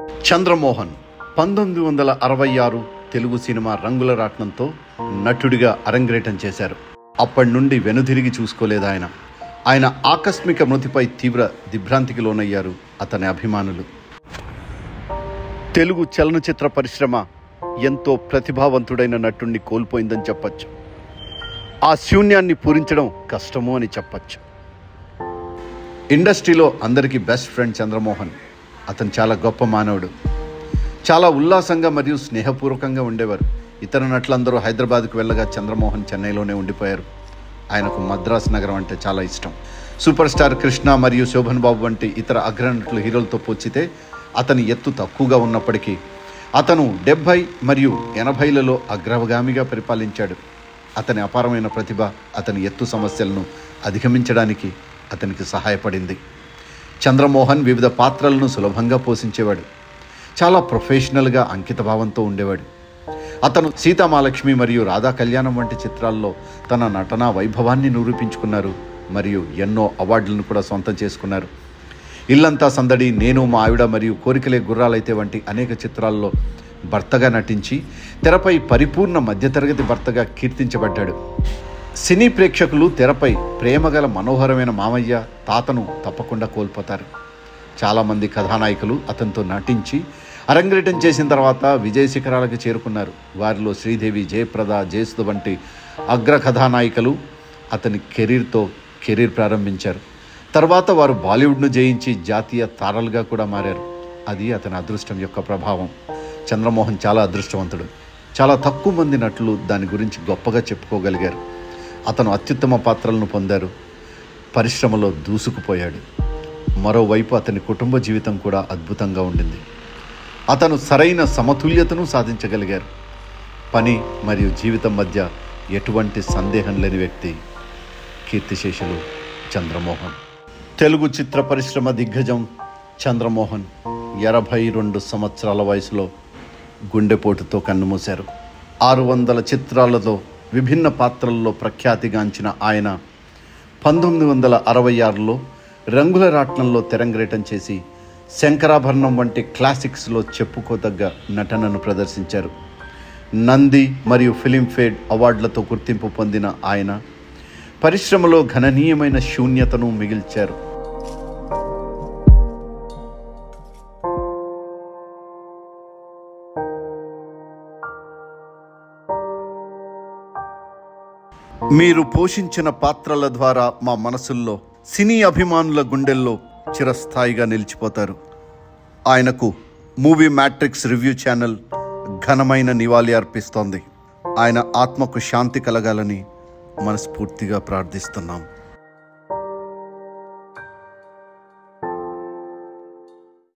చంద్రమోహన్ పంతొమ్మిది వందల అరవై ఆరు తెలుగు సినిమా రంగుల రాట్నంతో నటుడిగా అరంగేటం చేశారు అప్పటి నుండి వెనుదిరిగి చూసుకోలేదు ఆయన ఆయన ఆకస్మిక మృతిపై తీవ్ర దిగ్భ్రాంతికి లోనయ్యారు అతని అభిమానులు తెలుగు చలనచిత్ర పరిశ్రమ ఎంతో ప్రతిభావంతుడైన నటుణ్ణి కోల్పోయిందని చెప్పచ్చు ఆ శూన్యాన్ని పూరించడం కష్టము అని చెప్పచ్చు ఇండస్ట్రీలో అందరికీ బెస్ట్ ఫ్రెండ్ చంద్రమోహన్ అతను చాలా గొప్ప మానవుడు చాలా ఉల్లాసంగా మరియు స్నేహపూర్వకంగా ఉండేవారు ఇతర నటులందరూ హైదరాబాద్కు వెళ్ళగా చంద్రమోహన్ చెన్నైలోనే ఉండిపోయారు ఆయనకు మద్రాస్ నగరం అంటే చాలా ఇష్టం సూపర్ స్టార్ కృష్ణ మరియు శోభన్ బాబు వంటి ఇతర అగ్రనటులు హీరోలతో పోల్చితే అతని ఎత్తు తక్కువగా ఉన్నప్పటికీ అతను డెబ్భై మరియు ఎనభైలలో అగ్రగామిగా పరిపాలించాడు అతని అపారమైన ప్రతిభ అతని ఎత్తు సమస్యలను అధిగమించడానికి అతనికి సహాయపడింది చంద్రమోహన్ వివిధ పాత్రలను సులభంగా పోషించేవాడు చాలా ప్రొఫెషనల్గా అంకితభావంతో ఉండేవాడు అతను సీతామాలక్ష్మి మరియు రాధా కళ్యాణం వంటి చిత్రాల్లో తన నటనా వైభవాన్ని నిరూపించుకున్నారు మరియు ఎన్నో అవార్డులను కూడా సొంతం చేసుకున్నారు ఇల్లంతా సందడి నేను మా ఆవిడ మరియు కోరికలే గుర్రాలైతే వంటి అనేక చిత్రాల్లో భర్తగా నటించి తెరపై పరిపూర్ణ మధ్యతరగతి భర్తగా కీర్తించబడ్డాడు సినీ ప్రేక్షకులు తెరపై ప్రేమగల మనోహరమైన మామయ్య తాతను తప్పకుండా కోల్పోతారు చాలామంది కథానాయకులు అతనితో నటించి అరంగేటం చేసిన తర్వాత విజయ శిఖరాలకు చేరుకున్నారు వారిలో శ్రీదేవి జయప్రద జయసుధ వంటి అగ్ర కథానాయికలు అతని కెరీర్తో కెరీర్ ప్రారంభించారు తర్వాత వారు బాలీవుడ్ను జయించి జాతీయ తారలుగా కూడా మారారు అది అతని అదృష్టం యొక్క ప్రభావం చంద్రమోహన్ చాలా అదృష్టవంతుడు చాలా తక్కువ మంది నటులు దాని గురించి గొప్పగా చెప్పుకోగలిగారు అతను అత్యుత్తమ పాత్రలను పొందారు పరిశ్రమలో దూసుకుపోయాడు మరోవైపు అతని కుటుంబ జీవితం కూడా అద్భుతంగా ఉండింది అతను సరైన సమతుల్యతను సాధించగలిగారు పని మరియు జీవితం మధ్య ఎటువంటి సందేహం లేని వ్యక్తి కీర్తిశేషులు చంద్రమోహన్ తెలుగు చిత్ర పరిశ్రమ దిగ్గజం చంద్రమోహన్ ఎనభై రెండు సంవత్సరాల వయసులో గుండెపోటుతో కన్నుమూశారు ఆరు వందల చిత్రాలతో విభిన్న పాత్రల్లో ప్రఖ్యాతిగాంచిన ఆయన పంతొమ్మిది వందల అరవై ఆరులో రంగుల రాట్నంలో తెరంగేటం చేసి శంకరాభరణం వంటి క్లాసిక్స్లో చెప్పుకోదగ్గ నటనను ప్రదర్శించారు నంది మరియు ఫిలింఫేర్ అవార్డులతో గుర్తింపు పొందిన ఆయన పరిశ్రమలో గణనీయమైన శూన్యతను మిగిల్చారు మీరు పోషించిన పాత్రల ద్వారా మా మనసుల్లో సినీ అభిమానుల గుండెల్లో చిరస్థాయిగా నిలిచిపోతారు ఆయనకు మూవీ మ్యాట్రిక్స్ రివ్యూ ఛానల్ ఘనమైన నివాళి అర్పిస్తోంది ఆయన ఆత్మకు శాంతి కలగాలని మనస్ఫూర్తిగా ప్రార్థిస్తున్నాం